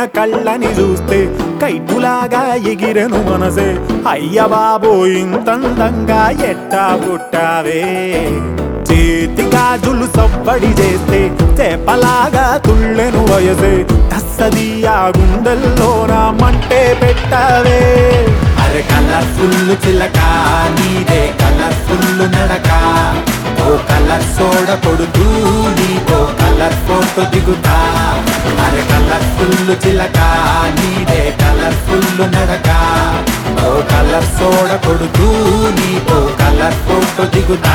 కళ్ళని చూస్తే కైటులాగా ఎగిరెను మనసే అయ్య బాబో ఇంతందంగా ఎట్టా పుట్టావే చేతి గాజులు సవ్వడి చేస్తే చేపలాగా తుళ్ళెను వయసే తస్సదియా గుండెల్లో నా మంటే పెట్టావే అరే కలర్ఫుల్ చిలక నీదే కలర్ఫుల్ నడక ఓ కలర్ సోడ కొడుతూ నీకో కలర్ ఫోటో దిగుతా అరే కలర్ఫుల్ చిలక నీదే కలర్ఫుల్ నడక ఓ కలర్ సోడ కొడుతూ నీకో కలర్ ఫోటో దిగుతా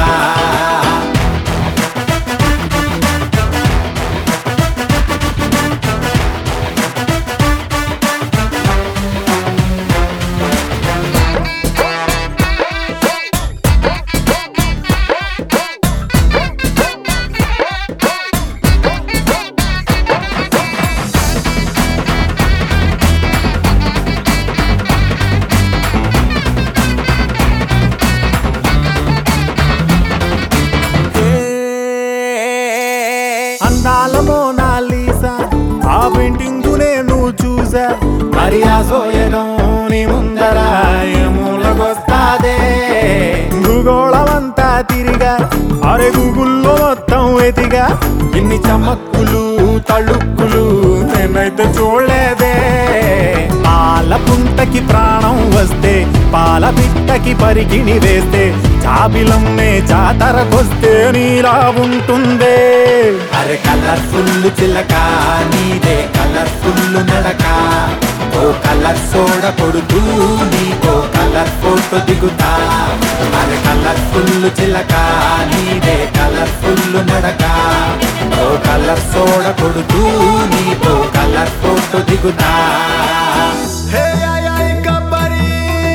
అందాల మోనాలీసా ఆ పెయింటింగ్ నేను చూసా మరి ఆ సోయగం నీ ముందర మూలకొస్తాదే భూగోళమంతా తిరిగా అరే గూగుల్లో మొత్తం ఎతిగా ఇన్ని చమక్కులు తళుక్కులు నేనైతే చూడలేదే పాల పుంటకి ప్రాణం వస్తే పాల పిట్టకి పరికిణి వేస్తే చాబిలమ్మే జాతరకొస్తే నీలా ఉంటుందే అరే కలర్ఫుల్ చిలక నీదే కలర్ఫుల్ నడక ఓ కలర్ సోడ కొడుతూ నీకో కలర్ ఫోటో దిగుతా అరే కలర్ఫుల్ చిలక నీదే కలర్ఫుల్ నడక ఓ కలర్ సోడ కొడుతూ నీకో కలర్ ఫోటో దిగుతా Hey, ay, ay, Gabari.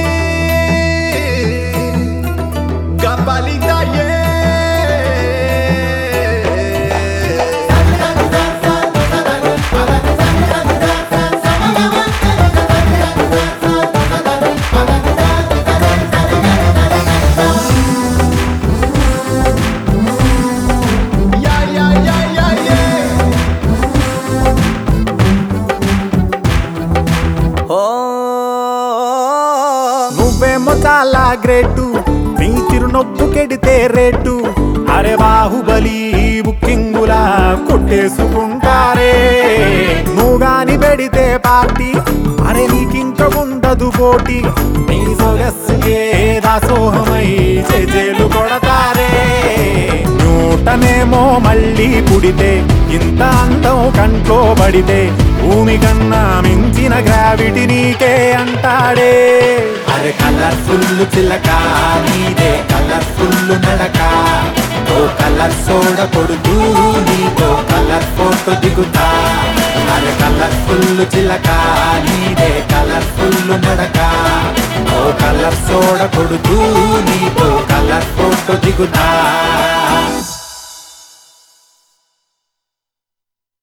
Gabalita, yeah. Yeah, yeah, yeah, yeah, yeah. ఓ నువ్వేమో చాలా గ్రేటు నీ చిరునొప్పు కెడితే రేటు అరే బాహుబలి బుక్కింగులా కొట్టేసుకుంటారే నువ్వు గాని పెడితే పార్టీ అరే నీకింక ఉండదు పోటీ నీ సొగస్సుకే దాసోహమై చేజేలు కొడతారే నూటనేమో మళ్ళీ పుడితే ఇంత అందం కంట్లో పడితే భూమి కన్నా మించిన గ్రావిటీ నీకే అంటాడే అరే కలర్ఫుల్ చిలక నీదే కలర్ఫుల్ నడక ఓ కలర్ సోడ కొడుతూ నీకో కలర్ ఫోటో దిగుతా అరే కలర్ఫుల్ చిలక నీదే కలర్ఫుల్ నడక ఓ కలర్ సోడ కొడుతూ నీకో కలర్ ఫోటో దిగుతా